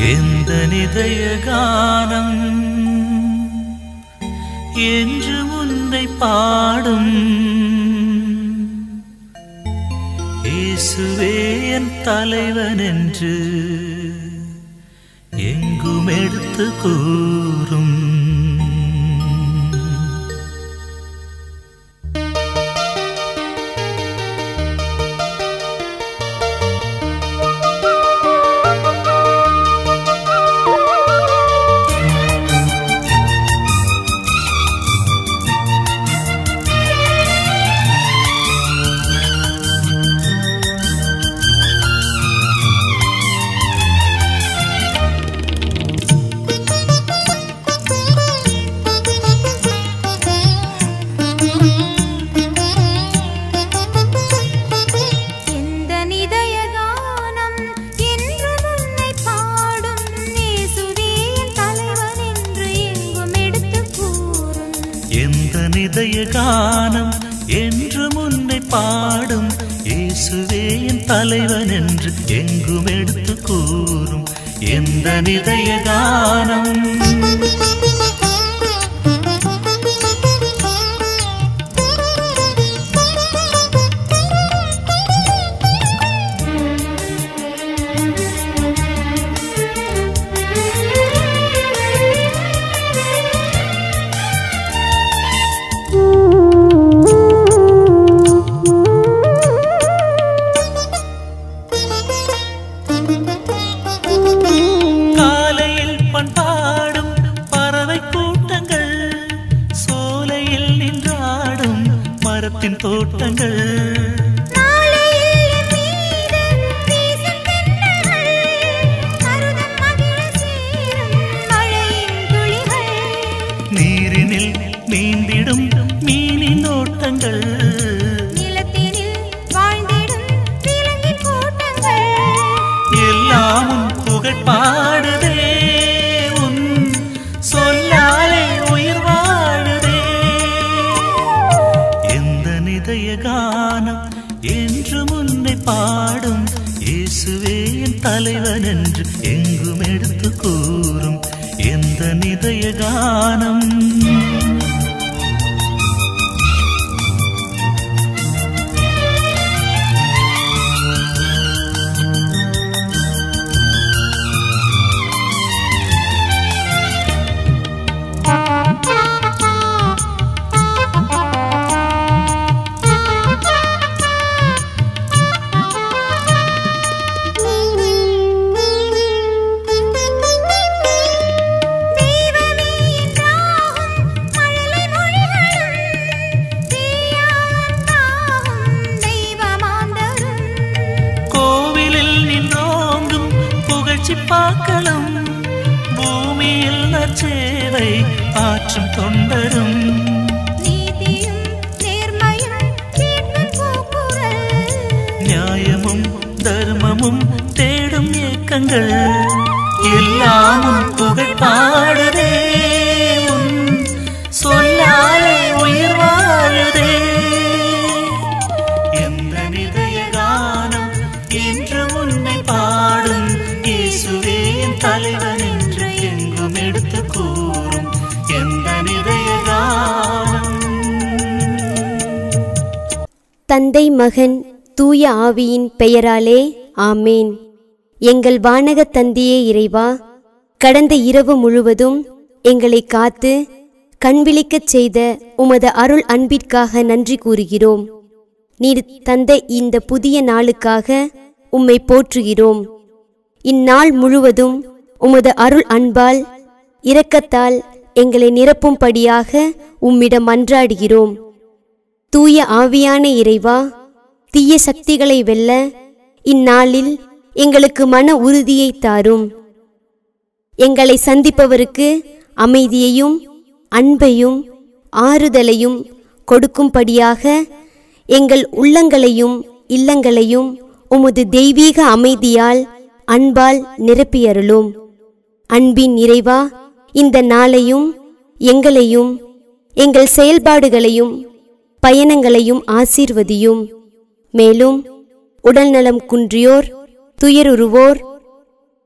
எந்த நிதய கானம் என்று உன்னை பாடும் இயேசுவே என் தலைவன் என்று எங்கும் எடுத்து கூறும் எந்த நிதய கானம் என்றும் உன்னை பாடும் இயேசுவே என் தலைவன் என்று எங்கும் எடுத்துக் கூறும் எந்த நிதய கானம் என்று முன்னை பாடும் இயேசுவே என் தலைவன் என்று எங்கும் எடுத்து கூறும் எந்த நிதய கானம் காலையில் பண்பாடும் பறவை கூட்டங்கள் சோலையில் நின்றாடும் மரத்தின் தோட்டங்கள் நாளையில் என் மீது வீசும் தென்றல்கள் அருதம் மகிழ சேரும் மழையின் துளிகள் நீரினில் நீந்திடும் மீனின் ஓட்டங்கள் நிலத்தினில் வாழ்ந்திடும் விலங்கின் கூட்டங்கள் எல்லாம் உன் புகழ் பாடுதே உன் சொல்லாலே உயிர் வாழுதே எந்த நிதய கானம் என்று முன்னை பாடும் இயேசுவே என் தலைவன் என்று எங்கும் எடுத்து கூறும் எந்த நிதய கானம் தெய்வமே என்றாகும் மழலை மொழிகளும் தீயாண்டாகும் தெய்வமாந்தரும் கோவிலில் நின்றோங்கும் புகழ்ச்சி பாக்களும் பூமியில் நற்சேவை ஆற்றும் தொண்டரும் நீதியும் நேர்மையும் தீர்ப்பின் கூக்குரல் நியாயமும் தர்மமும் தேடும் ஏக்கங்கள் எல்லாமும் புகழ் பாடுதே உன் சொல்லாலே உயிர் வாழுதே எந்த நிதய கானம் என்று உன்னை பாடும் இயேசுவே என் தலைவன் என்று எங்கும் எடுத்து கூறும் எந்த நிதய கானம் தந்தை மகன் தூய ஆவியின் பெயராலே ஆமேன் எங்கள் வானக தந்தையே இறைவா கடந்த இரவு முழுவதும் எங்களை காத்து கண்விழிக்கச் செய்த உமது அருள் அன்பிற்காக நன்றி கூறுகிறோம் நீர் தந்த இந்த புதிய நாளுக்காக உம்மை போற்றுகிறோம் இந்நாள் முழுவதும் உமது அருள் அன்பால் இரக்கத்தால் எங்களை நிரப்பும்படியாக உம்மிடம் மன்றாடுகிறோம் தூய ஆவியான இறைவா தீய சக்திகளை வெல்ல இந்நாளில் எங்களுக்கு மன உறுதியை தாரும் எங்களை சந்திப்பவருக்கு அமைதியையும் அன்பையும் ஆறுதலையும் கொடுக்கும்படியாக எங்கள் உள்ளங்களையும் இல்லங்களையும் உமது தெய்வீக அமைதியால் அன்பால் நிரப்பியருளும் அன்பின் நிறைவா இந்த நாளையும் எங்களையும் எங்கள் செயல்பாடுகளையும் பயணங்களையும் ஆசீர்வதியும் மேலும் உடல்நலம் குன்றியோர் துயருருவோர்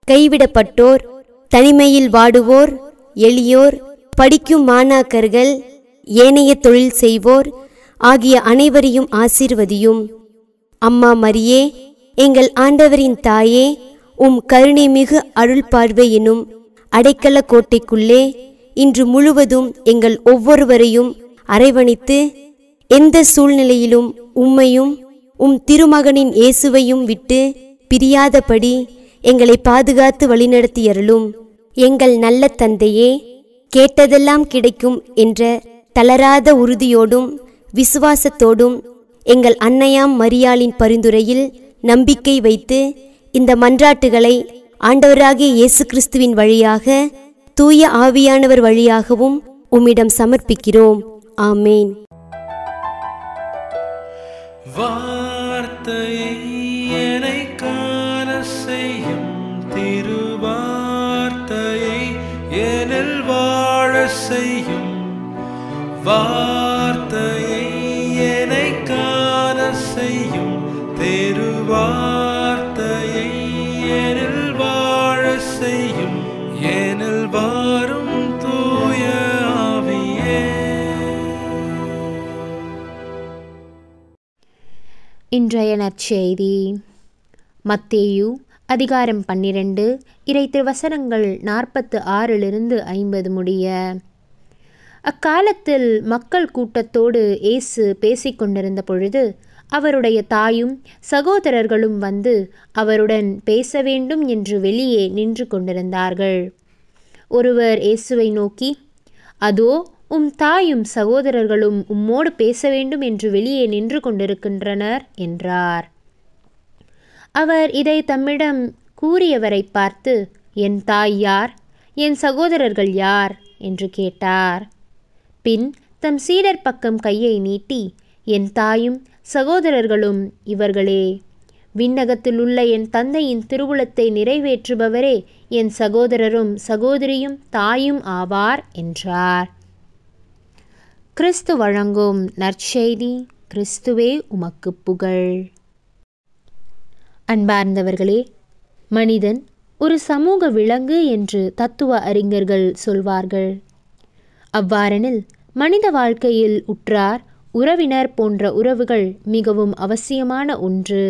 கைவிடப்பட்டோர் தனிமையில் வாடுவோர் எளியோர் படிக்கும் மாணாக்கர்கள் ஏனைய தொழில் செய்வோர் ஆகிய அனைவரையும் ஆசீர்வதியும் அம்மா மரியே எங்கள் ஆண்டவரின் தாயே உம் கருணை மிகு அருள் பார்வை எனும் அடைக்கல கோட்டைக்குள்ளே இன்று முழுவதும் எங்கள் ஒவ்வொருவரையும் அரவணைத்து எந்த சூழ்நிலையிலும் உம்மையும் உம் திருமகனின் இயேசுவையும் விட்டு பிரியாதபடி எங்களை பாதுகாத்து வழிநடத்தியருளும் எங்கள் நல்ல தந்தையே கேட்டதெல்லாம் கிடைக்கும் என்ற தளராத உறுதியோடும் விசுவாசத்தோடும் எங்கள் அன்னையாம் மரியாளின் பரிந்துரையில் நம்பிக்கை வைத்து இந்த மன்றாட்டுகளை ஆண்டவராகிய இயேசு கிறிஸ்துவின் வழியாக தூய ஆவியானவர் வழியாகவும் உம்மிடம் சமர்ப்பிக்கிறோம் ஆமேன் வார்த்தையை என்னை காண செய்யும் திருவார்த்தையை எனில் வாழ செய்யும் வார்த்தையை என்னை காண செய்யும் திருவார்த்தையை எனில் வாழ செய்யும் எனில் வாரும் தூய ஆவியே இன்றைய நற்செய்தி மத்தேயு அதிகாரம் பன்னிரண்டு இறை திருவசனங்கள் நாற்பத்து ஆறிலிருந்து ஐம்பது முடிய அக்காலத்தில் மக்கள் கூட்டத்தோடு இயேசு பேசிக்கொண்டிருந்த பொழுது அவருடைய தாயும் சகோதரர்களும் வந்து அவருடன் பேச வேண்டும் என்று வெளியே நின்று கொண்டிருந்தார்கள் ஒருவர் இயேசுவை நோக்கி அதோ உம் தாயும் சகோதரர்களும் உம்மோடு பேச வேண்டும் என்று வெளியே நின்று கொண்டிருக்கின்றனர் என்றார் அவர் இதை தம்மிடம் கூறியவரை பார்த்து என் தாய் யார் என் சகோதரர்கள் யார் என்று கேட்டார் பின் தம் சீடர் பக்கம் கையை நீட்டி என் தாயும் சகோதரர்களும் இவர்களே விண்ணகத்தில் உள்ள என் தந்தையின் திருவுளத்தை நிறைவேற்றுபவரே என் சகோதரரும் சகோதரியும் தாயும் ஆவார் என்றார் கிறிஸ்து வழங்கும் நற்செய்தி கிறிஸ்துவே உமக்கு புகழ் அன்பார்ந்தவர்களே மனிதன் ஒரு சமூக விலங்கு என்று தத்துவ அறிஞர்கள் சொல்வார்கள் அவ்வாறெனில் மனித வாழ்க்கையில் உற்றார் உறவினர் போன்ற உறவுகள் மிகவும் அவசியமான ஒன்று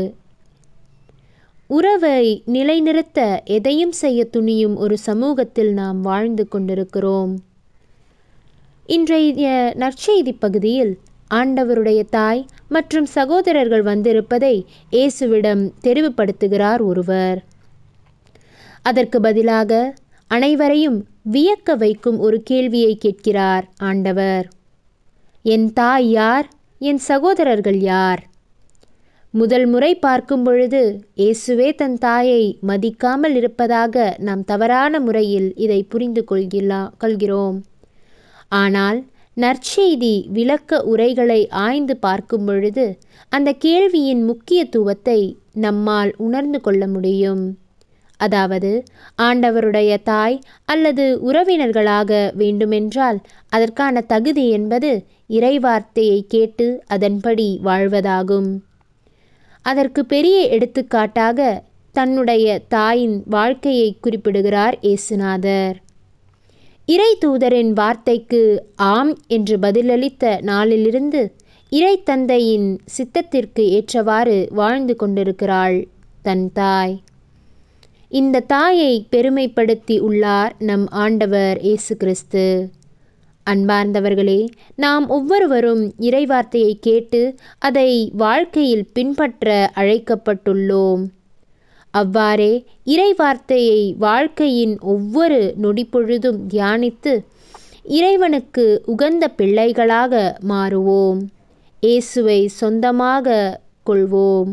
உறவை நிலைநிறுத்த எதையும் செய்ய துணியும் ஒரு சமூகத்தில் நாம் வாழ்ந்து கொண்டிருக்கிறோம் இன்றைய நற்செய்தி பகுதியில் ஆண்டவருடைய தாய் மற்றும் சகோதரர்கள் வந்திருப்பதை இயேசுவிடம் தெரிவுபடுத்துகிறார் ஒருவர் அதற்கு பதிலாக அனைவரையும் வியக்க வைக்கும் ஒரு கேள்வியை கேட்கிறார் ஆண்டவர் என் தாய் யார் என் சகோதரர்கள் யார் முதல் முறை பார்க்கும் பொழுது இயேசுவே தன் தாயை மதிக்காமல் இருப்பதாக நாம் தவறான முறையில் இதை புரிந்து கொள்கிறா கொள்கிறோம் ஆனால் நற்செய்தி விளக்க உரைகளை ஆய்ந்து பார்க்கும் பொழுது அந்த கேள்வியின் முக்கியத்துவத்தை நம்மால் உணர்ந்து கொள்ள முடியும் அதாவது ஆண்டவருடைய தாய் அல்லது உறவினர்களாக வேண்டுமென்றால் அதற்கான தகுதி என்பது இறைவார்த்தையை கேட்டு அதன்படி வாழ்வதாகும் அதற்கு பெரிய எடுத்துக்காட்டாக தன்னுடைய தாயின் வாழ்க்கையை குறிப்பிடுகிறார் இயேசுநாதர் இறை தூதரின் வார்த்தைக்கு ஆம் என்று பதிலளித்த நாளிலிருந்து இறை தந்தையின் சித்தத்திற்கு ஏற்றவாறு வாழ்ந்து கொண்டிருக்கிறாள் தன் தாய் இந்த தாயை பெருமைப்படுத்தி உள்ளார் நம் ஆண்டவர் இயேசு கிறிஸ்து அன்பார்ந்தவர்களே நாம் ஒவ்வொருவரும் இறைவார்த்தையை கேட்டு அதை வாழ்க்கையில் பின்பற்ற அழைக்கப்பட்டுள்ளோம் அவ்வாறே இறைவார்த்தையை வாழ்க்கையின் ஒவ்வொரு நொடிப்பொழுதும் தியானித்து இறைவனுக்கு உகந்த பிள்ளைகளாக மாறுவோம் இயேசுவை சொந்தமாக கொள்வோம்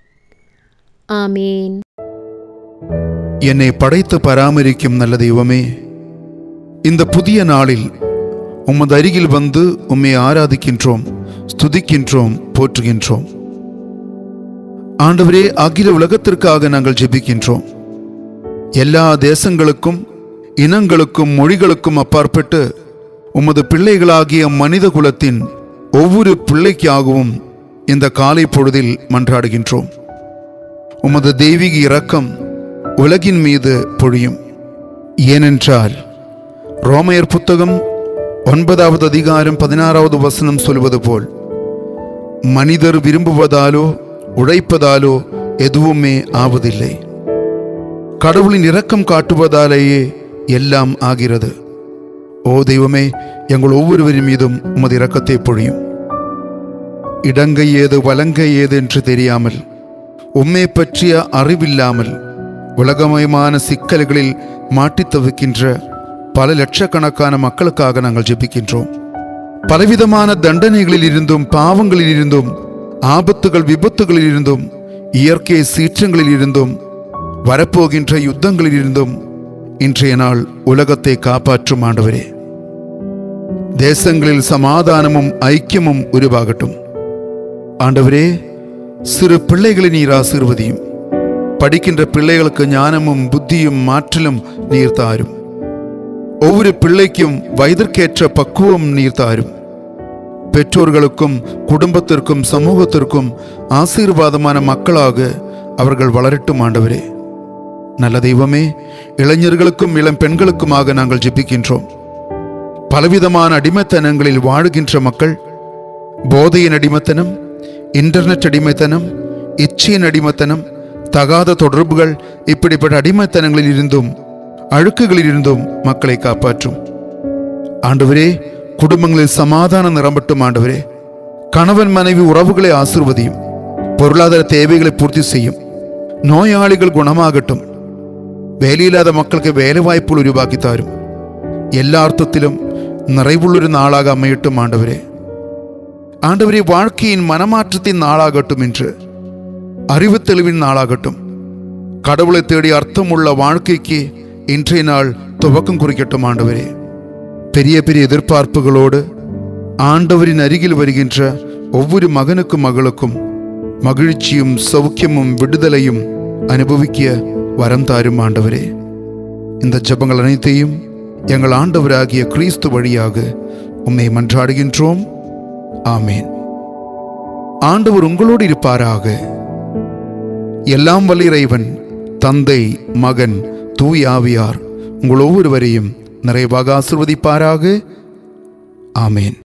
ஆமேன் என்னை படைத்து பராமரிக்கும் நல்ல தெய்வமே இந்த புதிய நாளில் உமது அருகில் வந்து உம்மை ஆராதிக்கின்றோம் ஸ்துதிக்கின்றோம் போற்றுகின்றோம் ஆண்டவரே அகில உலகத்திற்காக நாங்கள் ஜெபிக்கின்றோம் எல்லா தேசங்களுக்கும் இனங்களுக்கும் மொழிகளுக்கும் அப்பாற்பட்டு உமது பிள்ளைகளாகிய மனித குலத்தின் ஒவ்வொரு பிள்ளைக்காகவும் இந்த காலை பொழுதில் மன்றாடுகின்றோம் உமது தெய்வீக இரக்கம் உலகின் மீது பொழியும் ஏனென்றால் ரோமையர் புத்தகம் ஒன்பதாவது அதிகாரம் பதினாறாவது வசனம் சொல்வது போல் மனிதர் விரும்புவதாலோ உழைப்பதாலோ எதுவுமே ஆவதில்லை கடவுளின் இரக்கம் காட்டுவதாலேயே எல்லாம் ஆகிறது ஓ தெய்வமே எங்கள் ஒவ்வொருவரின் மீதும் உமது இரக்கத்தை பொழியும் இடங்கை ஏது வலங்கை ஏது என்று தெரியாமல் உம்மை பற்றிய அறிவில்லாமல் உலகமயமான சிக்கல்களில் மாட்டித் தவிக்கின்ற பல லட்சக்கணக்கான மக்களுக்காக நாங்கள் ஜெபிக்கின்றோம் பலவிதமான தண்டனைகளில் இருந்தும் பாவங்களில் இருந்தும் ஆபத்துகள் விபத்துகளில் இருந்தும் இயற்கை சீற்றங்களில் இருந்தும் வரப்போகின்ற யுத்தங்களில் இருந்தும் இன்றைய நாள் உலகத்தை காப்பாற்றும் ஆண்டவரே தேசங்களில் சமாதானமும் ஐக்கியமும் உருவாகட்டும் ஆண்டவரே சிறு பிள்ளைகளை நீர் ஆசீர்வதியும் படிக்கின்ற பிள்ளைகளுக்கு ஞானமும் புத்தியும் மாற்றலும் நீர் தாரும் ஒவ்வொரு பிள்ளைக்கும் வயதிற்கேற்ற பக்குவம் நீர் தாரும் பெற்றோர்களுக்கும் குடும்பத்திற்கும் சமூகத்திற்கும் ஆசீர்வாதமான மக்களாக அவர்கள் வளரட்டும் ஆண்டவரே நல்ல தெய்வமே இளைஞர்களுக்கும் இளம் பெண்களுக்குமாக நாங்கள் ஜெபிக்கின்றோம் பலவிதமான அடிமைத்தனங்களில் வாழுகின்ற மக்கள் போதையின் அடிமைத்தனம் இன்டர்நெட் அடிமைத்தனம் இச்சையின் அடிமைத்தனம் தகாத தொடர்புகள் இப்படிப்பட்ட அடிமைத்தனங்களில் இருந்தும் அழுக்குகளில் இருந்தும் மக்களை காப்பாற்றும் ஆண்டவரே குடும்பங்களில் சமாதானம் நிரம்பட்டும் ஆண்டவரே கணவன் மனைவி உறவுகளை ஆசிர்வதியும் பொருளாதார தேவைகளை பூர்த்தி செய்யும் நோயாளிகள் குணமாகட்டும் വേലയില്ലാത്ത മക്കൾക്ക് വേല വായ്പകൾ ഉരുവാക്കി തരും എല്ലാ അർത്ഥത്തിലും നിറവുള്ളൊരു നാളാക അമ്മയിട്ടും ആണ്ടവരെ ஆண்டவரே வாழ்க்கையின் மனமாற்றத்தின் நாளாகட்டும் என்று அறிவு தெளிவின் நாளாகட்டும் கடவுளை தேடி அர்த்தமுள்ள வாழ்க்கைக்கு இன்றைய நாள் துவக்கம் குறிக்கட்டும் ஆண்டவரே பெரிய பெரிய எதிர்பார்ப்புகளோடு ஆண்டவரின் அருகில் வருகின்ற ஒவ்வொரு மகனுக்கும் மகளுக்கும் மகிழ்ச்சியும் சௌக்கியமும் விடுதலையும் அனுபவிக்க வரம் தாரும் ஆண்டவரே இந்த ஜெபங்கள் அனைத்தையும் எங்கள் ஆண்டவராகிய கிறிஸ்து வழியாக உம்மை மன்றாடுகின்றோம் ஆமேன் ஆண்டவர் உங்களோடு இருப்பாராக எல்லாம் வல்ல இறைவன் தந்தை மகன் தூய் ஆவியார் உங்கள் ஒவ்வொருவரையும் நிறைவாக ஆசிர்வதிப்பாராக ஆமேன்